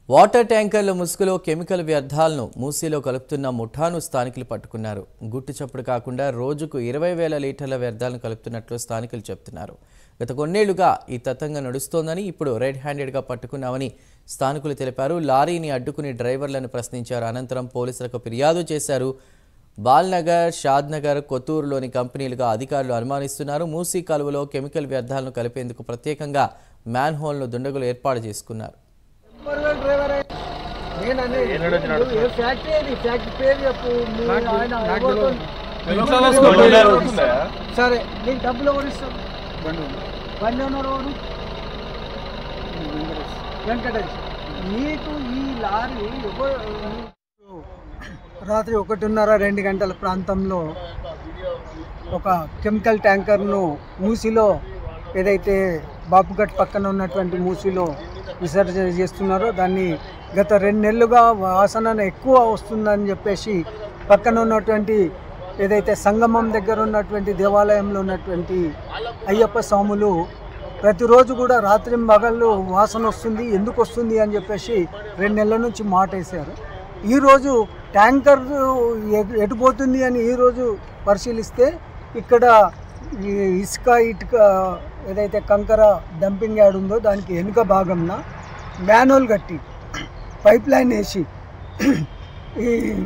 Water ట్యాంకర్ల ముసుగులో chemical వ్యర్థాలను మూసీలో కలుపుతున్న ముఠాను స్థానికులు పట్టుకున్నారు గుట్టు చప్పుడు కాకుండా రోజుకు ఇరవై వేల లీటర్ల వ్యర్థాలను కలుపుతున్నట్లు స్థానికులు చెప్తున్నారు గత కొన్నేళ్లుగా ఈ తతంగా నడుస్తోందని ఇప్పుడు రెడ్ హ్యాండెడ్గా పట్టుకున్నామని స్థానికులు తెలిపారు లారీని అడ్డుకుని డ్రైవర్లను ప్రశ్నించారు అనంతరం పోలీసులకు ఫిర్యాదు చేశారు బాల్నగర్ షాద్నగర్ కొత్తూరులోని కంపెనీలుగా అధికారులు అనుమానిస్తున్నారు మూసీ కాలువలో కెమికల్ వ్యర్థాలను కలిపేందుకు ప్రత్యేకంగా మ్యాన్ హోల్ను దుండగులు ఏర్పాటు చేసుకున్నారు నంబర్ డ్రైవర్ నేను అనేది నువ్వు ఏ ఫ్యాక్టరీ అది ఫ్యాక్టరీ పేరు చెప్పు మీ ఆయన ఎవరితో- సరే నీకు డబ్బులు ఎవరు ఇస్తారు బండి ఉన్నారు ఎవరు వెంకటేష్ నీకు ఈ లారీ ఎవరు రాత్రి ఒకటిన్నర రెండు గంటల ప్రాంతంలో ఒక కెమికల్ ట్యాంకర్ను మూసిలో ఏదైతే బాపుఘట్ పక్కన ఉన్నటువంటి మూసిలో విసర్జన చేస్తున్నారో దాన్ని గత రెండు నెలలుగా వాసన ఎక్కువ వస్తుందని చెప్పేసి పక్కన ఉన్నటువంటి ఏదైతే సంగమం దగ్గర ఉన్నటువంటి దేవాలయంలో ఉన్నటువంటి అయ్యప్ప స్వాములు ప్రతిరోజు కూడా రాత్రి మగళ్ళు వాసన వస్తుంది ఎందుకు వస్తుంది అని చెప్పేసి రెండు నెలల నుంచి మాట వేశారు ఈరోజు ట్యాంకర్ ఎటు- ఎటు పోతుంది అని ఈరోజు పరిశీలిస్తే ఇక్కడ ఈ ఇసుక ఇటుక ఏదైతే కంకర డంపింగ్ యార్డ్ ఉందో దానికి వెనుక భాగంన మ్యానువల్ కట్టి పైప్ లైన్ వేసి ఈ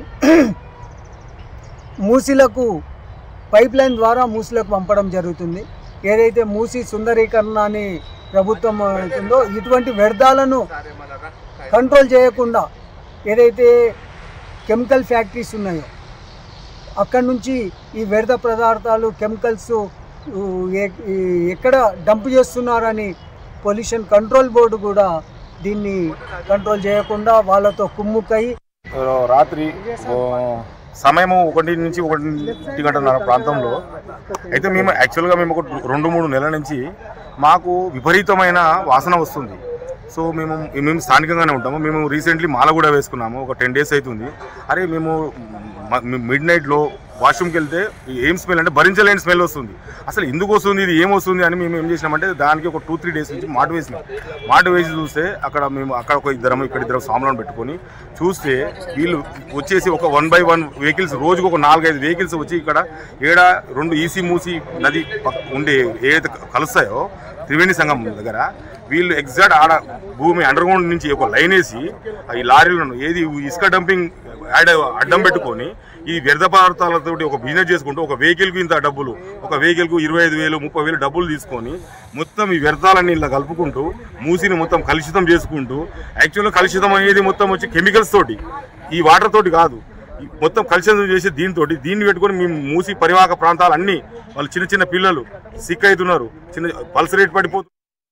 మూసిలకు పైప్ లైన్ ద్వారా మూసిలకు పంపడం జరుగుతుంది ఏదైతే మూసి సుందరీకరణ అని ప్రభుత్వం అవుతుందో ఇటువంటి వ్యర్థాలను కంట్రోల్ చేయకుండా ఏదైతే కెమికల్ ఫ్యాక్టరీస్ ఉన్నాయో అక్కడి నుంచి ఈ వ్యర్థ పదార్థాలు కెమికల్స్ ఊ, ఎ- ఈ- ఎక్కడ డంప్ చేస్తున్నారని పొల్యూషన్ కంట్రోల్ బోర్డు కూడా దీన్ని కంట్రోల్ చేయకుండా వాళ్ళతో కుమ్ముకై రాత్రి ఓ, సమయము ఒకటి నుంచి ఒకటి గంటన్నర ప్రాంతంలో అయితే మేము యాక్చువల్గా మేము ఒక రెండు మూడు నెలల నుంచి మాకు విపరీతమైన వాసన వస్తుంది సో మేము మేము స్థానికంగానే ఉంటాము మేము రీసెంట్లీ మాల కూడా వేసుకున్నాము ఒక టెన్ డేస్ అవుతుంది అరే మేము మిడ్ నైట్లో వాష్రూమ్కి వెళ్తే ఏం స్మెల్ అంటే భరించలేని స్మెల్ వస్తుంది అసలు ఎందుకు వస్తుంది ఇది ఏం వస్తుంది అని మేము ఏం చేసినామంటే దానికి ఒక టూ త్రీ డేస్ నుంచి మాట వేసినాం మాట వేసి చూస్తే అక్కడ మేము అక్కడ ఒక ఇద్దరం ఇక్కడ ఇద్దరం సామాన్లను పెట్టుకొని చూస్తే వీళ్ళు వచ్చేసి ఒక వన్ బై వన్ వెహికల్స్ రోజుకు ఒక నాలుగైదు వెహికల్స్ వచ్చి ఇక్కడ ఏడ రెండు ఈసీ మూసి నది పక్క ఉండే ఏదైతే కలుస్తాయో త్రివేణి సంఘం దగ్గర వీళ్ళు ఎగ్జాక్ట్ ఆడ భూమి అండర్ గ్రౌండ్ నుంచి ఒక లైన్ వేసి ఈ లారీలను ఏది ఇసుక డంపింగ్ యాడ్ అడ్డం పెట్టుకొని ఈ వ్యర్థ పదార్థాలతో ఒక బిజినెస్ చేసుకుంటూ ఒక వెహికల్కి ఇంత డబ్బులు ఒక వెహికల్కు ఇరవై ఐదు వేలు ముప్పై వేలు డబ్బులు తీసుకొని మొత్తం ఈ వ్యర్థాలన్నీ ఇలా కలుపుకుంటూ మూసిని మొత్తం కలుషితం చేసుకుంటూ యాక్చువల్గా కలుషితం అనేది మొత్తం వచ్చి కెమికల్స్ తోటి ఈ వాటర్ తోటి కాదు ఈ మొత్తం కలుషితం చేసి దీంతో దీన్ని పెట్టుకొని మేము మూసి పరివాహక ప్రాంతాలన్నీ వాళ్ళు చిన్న చిన్న పిల్లలు సిక్ అవుతున్నారు చిన్న పల్స్ రేట్ పడిపోతుంది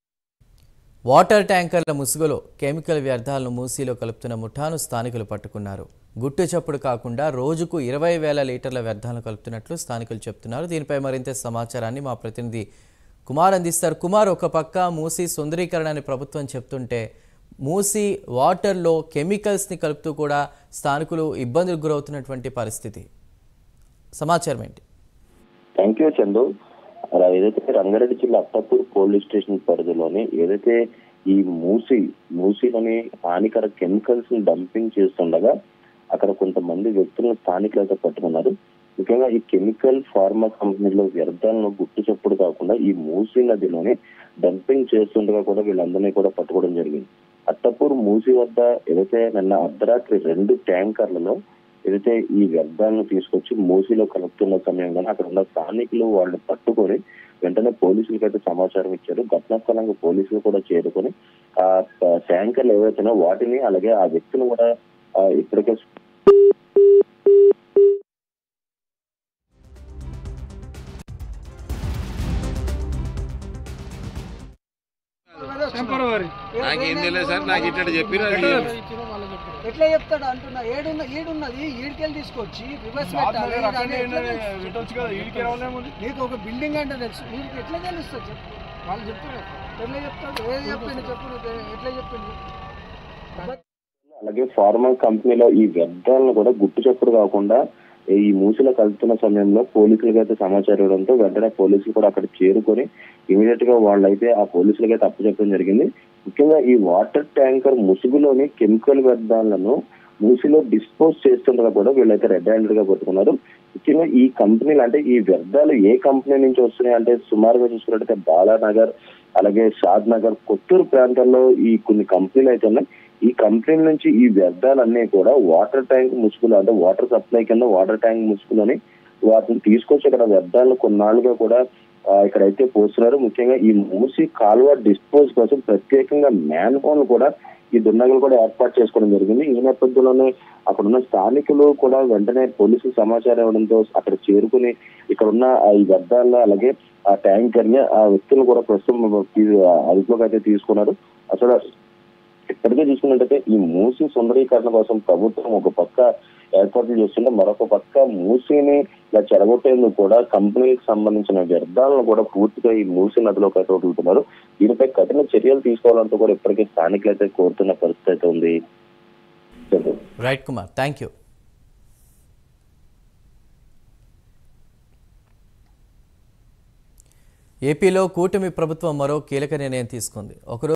వాటర్ ట్యాంకర్ల ముసుగులో కెమికల్ వ్యర్థాలను మూసీలో కలుపుతున్న ముఠాను స్థానికులు పట్టుకున్నారు గుట్టు చప్పుడు కాకుండా రోజుకు ఇరవై వేల లీటర్ల వ్యర్థాలను కలుపుతున్నట్లు స్థానికులు చెప్తున్నారు దీనిపై మరింత సమాచారాన్ని మా ప్రతినిధి కుమార్ అందిస్తారు కుమార్ ఒక పక్క మూసీ సుందరీకరణ అని ప్రభుత్వం చెప్తుంటే మూసీ వాటర్లో కెమికల్స్ని కలుపుతూ కూడా స్థానికులు ఇబ్బందులకు గురవుతున్నటువంటి పరిస్థితి సమాచారం ఏంటి థ్యాంక్ యూ చందు అలా ఏదైతే రంగారెడ్డి జిల్లా అత్తపూర్ పోలీస్ స్టేషన్ పరిధిలోని ఏదైతే ఈ మూసి మూసిలోని హానికర కెమికల్స్ ని డంపింగ్ చేస్తుండగా అక్కడ కొంతమంది వ్యక్తులను స్థానికులు అయితే పట్టుకున్నారు ముఖ్యంగా ఈ కెమికల్ ఫార్మా కంపెనీలో వ్యర్థాలను గుట్టు చప్పుడు కాకుండా ఈ మూసి నదిలోని డంపింగ్ చేస్తుండగా కూడా వీళ్ళందరినీ కూడా పట్టుకోవడం జరిగింది అత్తపూర్ మూసి వద్ద ఏదైతే నిన్న అర్ధరాత్రి రెండు ట్యాంకర్లలో ఏదైతే ఈ వ్యర్థాలను తీసుకొచ్చి మూసిలో కలుపుతున్న సమయంలోనే అక్కడ ఉన్న స్థానికులు వాళ్ళు పట్టుకొని వెంటనే పోలీసులకు అయితే సమాచారం ఇచ్చారు ఘటనా స్థలంగా పోలీసులు కూడా చేరుకొని ఆ ప- ట్యాంకర్లు ఏవైతున్నాయో వాటిని అలాగే ఆ వ్యక్తిని కూడా ఆ, ఇప్పటికే నాకేం తెలియదు సార్ నాకు ఇట్లా చెప్పిరు అది ఎట్లా చెప్తాడు అంటున్నా ఏడున్న ఈడున్నది ఈడికెళ్ళి తీసుకొచ్చి రివర్స్ పెట్టాలి ఇదని ఎట్లా తెలుసు? నీకు ఒక బిల్డింగ్ అంటే తెలుసు వీడికి ఎట్లా తెలుస్తుంది చెప్పు వాళ్ళు చెప్తారు ఎట్లా చెప్తాడు ఏది చెప్పింది చెప్పు నువ్వు ఎట్లా చెప్పింది అలాగే ఫార్మా కంపెనీలో ఈ వ్యర్థాలను కూడా గుట్టు చప్పుడు కాకుండా ఈ మూసిలో కలుపుతున్న సమయంలో పోలీసులకు అయితే సమాచారం ఇవ్వడంతో వెంటనే పోలీసులు కూడా అక్కడ చేరుకొని ఇమీడియట్ గా వాళ్ళైతే ఆ పోలీసులకి అయితే అప్పు చెప్పడం జరిగింది ముఖ్యంగా ఈ వాటర్ ట్యాంకర్ ముసుగులోని కెమికల్ వ్యర్థాలను మూసిలో డిస్పోజ్ చేస్తుండగా కూడా వీళ్ళైతే రెడ్ హ్యాండెడ్ గా పట్టుకున్నారు ముఖ్యంగా ఈ కంపెనీలు అంటే ఈ వ్యర్థాలు ఏ కంపెనీ నుంచి వస్తున్నాయి అంటే సుమారుగా చూసుకున్నట్టయితే బాలానగర్ అలాగే షాద్ నగర్ కొత్తూరు ప్రాంతాల్లో ఈ కొన్ని కంపెనీలు అయితే ఉన్నాయి ఈ కంపెనీల నుంచి ఈ వ్యర్థాలన్నీ కూడా వాటర్ ట్యాంక్ ముసుగులు అంటే వాటర్ సప్లై కింద వాటర్ ట్యాంక్ ముసుగులని వాటిని తీసుకొచ్చి ఇక్కడ వ్యర్థాలను కొన్నాళ్ళుగా కూడా ఆ, ఇక్కడైతే పోస్తున్నారు ముఖ్యంగా ఈ మూసి కాలువ డిస్పోజ్ కోసం ప్రత్యేకంగా మ్యాన్ హోల్ కూడా ఈ దుండగులు కూడా ఏర్పాటు చేసుకోవడం జరిగింది ఈ నేపథ్యంలోనే అక్కడ ఉన్న స్థానికులు కూడా వెంటనే పోలీసులు సమాచారం ఇవ్వడంతో అక్కడ చేరుకుని ఇక్కడ ఉన్న ఆ ఈ వ్యర్థాలను అలాగే ఆ ట్యాంకర్ ని ఆ వ్యక్తులను కూడా ప్రస్తుతం తీ- అదుపులోకి అయితే తీసుకున్నారు అసలు ఇప్పటికే చూసుకున్నట్టయితే ఈ మూసి సుందరీకరణ కోసం ప్రభుత్వం ఒక పక్క ఏర్పాట్లు చేస్తుంటే మరొక పక్క మూసిని ఇలా చెడగొట్టేందుకు కూడా కంపెనీలకు సంబంధించిన వ్యర్థాలను కూడా పూర్తిగా ఈ మూసి నదిలోకి అయితే వదులుతున్నారు దీనిపై కఠిన చర్యలు తీసుకోవాలంటూ కూడా ఇప్పటికే స్థానికులు అయితే కోరుతున్న పరిస్థితి అయితే ఉంది Chandru. Right Kumar thank you ఏపీలో కూటమి ప్రభుత్వం మరో కీలక నిర్ణయం తీసుకుంది ఒకరోజు